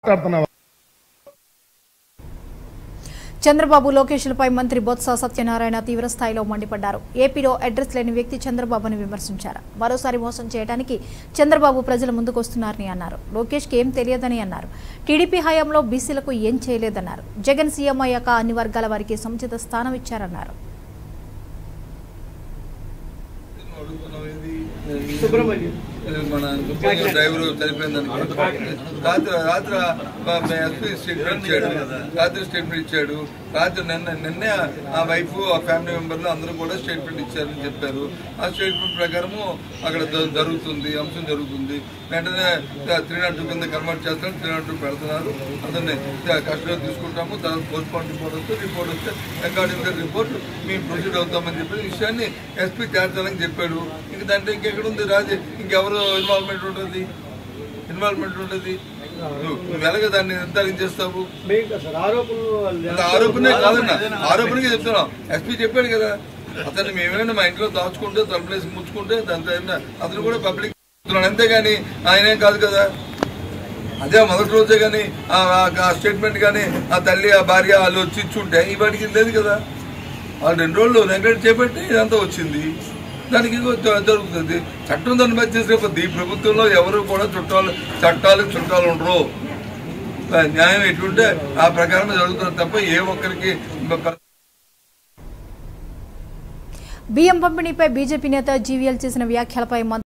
మాట్లాడుతున్నావా చంద్రబాబు లోకేష్లపై మంత్రి బొత్స సత్యనారాయణ తీవ్రస్థాయిలో మండిపడ్డారు ఏపీలో అడ్రస్ లేని వ్యక్తి చంద్రబాబును విమర్శించారు మరోసారి మోసం చేయడానికి చంద్రబాబు ప్రజల ముందుకొస్తున్నారని అన్నారు లోకేష్కి ఏం తెలియదని అన్నారు టీడీపీ హయాంలో బీసీలకు ఏం చేయలేదన్నారు జగన్ సీఎం అయ్యాక అన్ని వర్గాల వారికి సముచిత స్థానం ఇచ్చారన్నారు సుబ్రహ్మణ్యం మన సుబ్రహ్మణ్యం డ్రైవర్ చనిపోయిందని రాత్రి రాత్రి ఎస్పీ స్టేట్మెంట్ ఇచ్చాడు రాత్రి స్టేట్మెంట్ ఇచ్చాడు రాత్రి నిన్న నిన్నే ఆ వైఫ్ ఆ ఫ్యామిలీ మెంబర్లు అందరూ కూడా స్టేట్మెంట్ ఇచ్చారని చెప్పారు ఆ స్టేట్మెంట్ ప్రకారము అక్కడ జ- జరుగుతుంది అంశం జరుగుతుంది వెంటనే త్రీ నాట్ టూ కింద కన్వర్ట్ చేస్తారు త్రీ నాట్ టూ పెడుతున్నారు అతన్ని కస్టడీలో తీసుకుంటాము తర్వాత పోస్ట్ మార్టం రిపోర్ట్ వస్తే రిపోర్ట్ వస్తే అకార్డింగ్ ద రిపోర్ట్ మేము ప్రొసీడ్ అవుతామని చెప్పి ఈ విషయాన్ని ఎస్పీ తేల్చాలని చెప్పాడు ఇంక దాంట్లో ఇంకెక్కడ ఉంది రాజు ఇంకెవరు ఇన్వాల్వ్మెంట్ ఉంటుంది ఇన్వాల్వ్మెంట్ ఉంటుంది నువ్వు నువ్వు ఎలాగ దాన్ని నిర్ధారించేస్తావు మీకు సార్ ఆరోపణలు అంత ఆరోపణే కాదన్న ఆరోపణకే చెప్తున్నాం ఎస్పీ చెప్పాడు కదా అతన్ని మేమేమైనా మా ఇంట్లో దాచుకుంటే తలుపులేసి ముచ్చుకుంటే దాంతో ఏమైనా అతను కూడా పబ్లిక్ అంతేగాని ఆయనేం కాదు కదా అదే మొదటి రోజే కానీ ఆ స్టేట్మెంట్ కానీ ఆ తల్లి ఆ భార్య వాళ్ళు వచ్చి ఇచ్చుంటే ఈ వాటికి లేదు కదా వాళ్ళు రెండు రోజులు నెగ్లెక్ట్ చేపట్టి ఇదంతా వచ్చింది దానికి ఇగో జ- జరుగుతుంది చట్టం దాన్ని బట్టి చేసేపోద్ది ఈ ప్రభుత్వంలో ఎవరు కూడా చుట్టాలు చట్టాలు చుట్టాలు ఉండరు ఆ న్యాయం ఎటుంటే ఆ ప్రకారం జరుగుతుంది తప్ప ఏ ఒక్కరికి ప- బియ్యం పంపిణీపై బీజేపీ నేత జీవీఎల్ చేసిన వ్యాఖ్యలపై మంత్రి